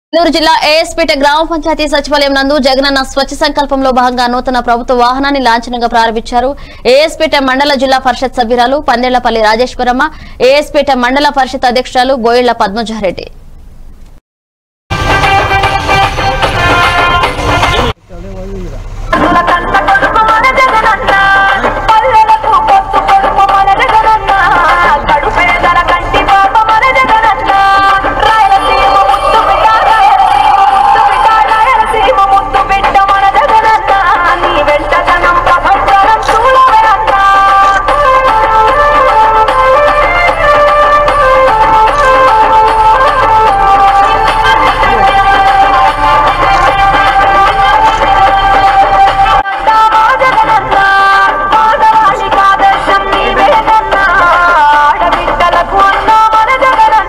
నెల్లూరు జిల్లా ఏఎస్పేట గ్రామ పంచాయతీ సచివాలయం నందు జగనన్న స్వచ్ఛ సంకల్పంలో భాగంగా నూతన ప్రభుత్వ వాహనాన్ని లాంఛనంగా ప్రారంభించారు ఏఎస్పేట మండల జిల్లా పరిషత్ సభ్యురాలు పందేళ్లపల్లి రాజేశ్వరమ్మ ఏఎస్పేట మండల పరిషత్ అధ్యక్షురాలు బోయిళ్ల పద్మజారెడ్డి కన్నుల కన్న కొడుకు మన జగనన్న పల్లెలకు పొత్తు కొడుకు మన జగనన్న కడుపేదల కంటి పాప మన జగనన్న రాయలసీమ ముద్దు బిడ్డ రాయలసీమ ముద్దు బిడ్డ రాయలసీమ ముద్దు బిడ్డ మన జగనన్న నీ వెంట జనం ప్రభంజనం చూడవే అన్నా మా జగనన్న మానవాళికి ఆదర్శం నీవేనన్న ఆడబిడ్డలకు అన్న మన జగనన్న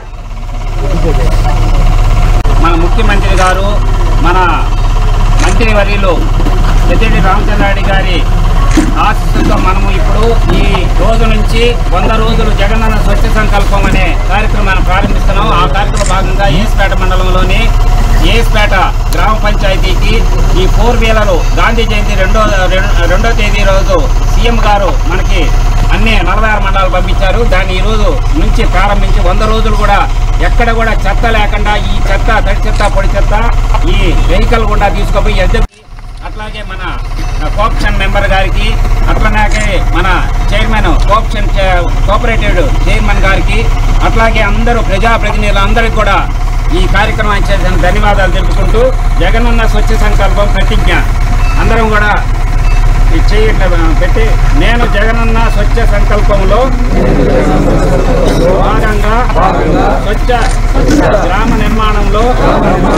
మన ముఖ్యమంత్రి గారు మన మంత్రివర్యులు పెద్దిరెడ్డి రామచంద్రారెడ్డి గారి ఆశీస్సులతో మనము ఇప్పుడు ఈ రోజు నుంచి వంద రోజులు జగనన్న స్వచ్ఛ సంకల్పం అనే కార్యక్రమాన్ని ప్రారంభిస్తున్నాం ఆ కార్యక్రమ భాగంగా ఏస్పేట మండలంలోని ఏస్పేట గ్రామ పంచాయతీకి ఈ ఫోర్ వీలరు గాంధీ జయంతి రెండో రెం- రెండో తేదీ రోజు సీఎం గారు మనకి అన్ని నలభై ఆరు మండలాలు పంపించారు దాన్ని ఈ రోజు నుంచి ప్రారంభించి వంద రోజులు కూడా ఎక్కడ కూడా చెత్త లేకుండా ఈ చెత్త తడి చెత్త పొడి చెత్త ఈ వెహికల్ గుండా తీసుకుపోయి ఎద్దు అట్లాగే మన కోఆప్షన్ మెంబర్ గారికి అట్లాగే మన చైర్మన్ కోఆప్షన్ చే- కోఆపరేటివ్ చైర్మన్ గారికి అట్లాగే అందరూ ప్రజాప్రతినిధులు అందరికీ కూడా ఈ కార్యక్రమాన్ని చేసిన ధన్యవాదాలు తెలుపుకుంటూ జగనన్న స్వచ్ఛ సంకల్పం ప్రతిజ్ఞ అందరం కూడా ఈ చెయ్యి ఇట్లా పెట్టి నేను జగనన్న స్వచ్ఛ సంకల్పంలో భాగంగా స్వచ్ఛ గ్రామ నిర్మాణంలో